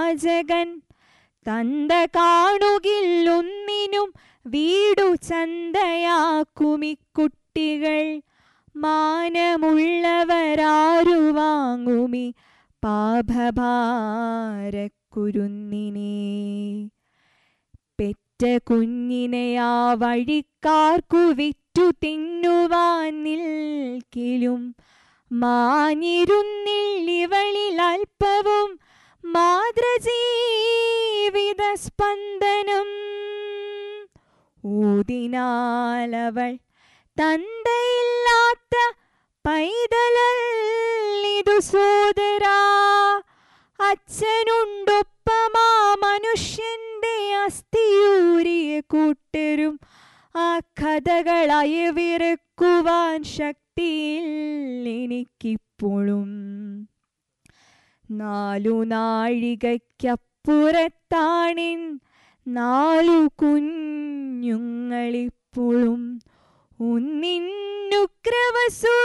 യാചകൻ തന്ത കാണുകില്ലൊന്നിനും വീടു ചന്തയാക്കുമിക്കുട്ടികൾ മാനമുള്ളവരാരു വാങ്ങുമി പാപഭാരക്കുരുന്നിനെ പെറ്റ കുഞ്ഞിനെയാ വഴിക്കാർക്കു വിറ്റു തിന്നുവാൻ നിൽക്കിലും മാഞ്ഞിരുന്നില്ലിവളിൽ അല്പവും മാതൃജീവിത സ്പന്ദനം ഊതിനാലവൾ തന്തയില്ലാത്ത പൈതലിതു സോദരാ അച്ഛനുണ്ടൊപ്പമാ മനുഷ്യന്റെ അസ്ഥിയൂരിയ കൂട്ടരും ആ കഥകളായി വിറക്കുവാൻ ശക്തിയിൽ എനിക്കിപ്പോഴും നാലു നാഴികയ്ക്കപ്പുറത്താണിൻ നാലു കുഞ്ഞുങ്ങളിപ്പോഴും ഒന്നിന്നുക്രവസു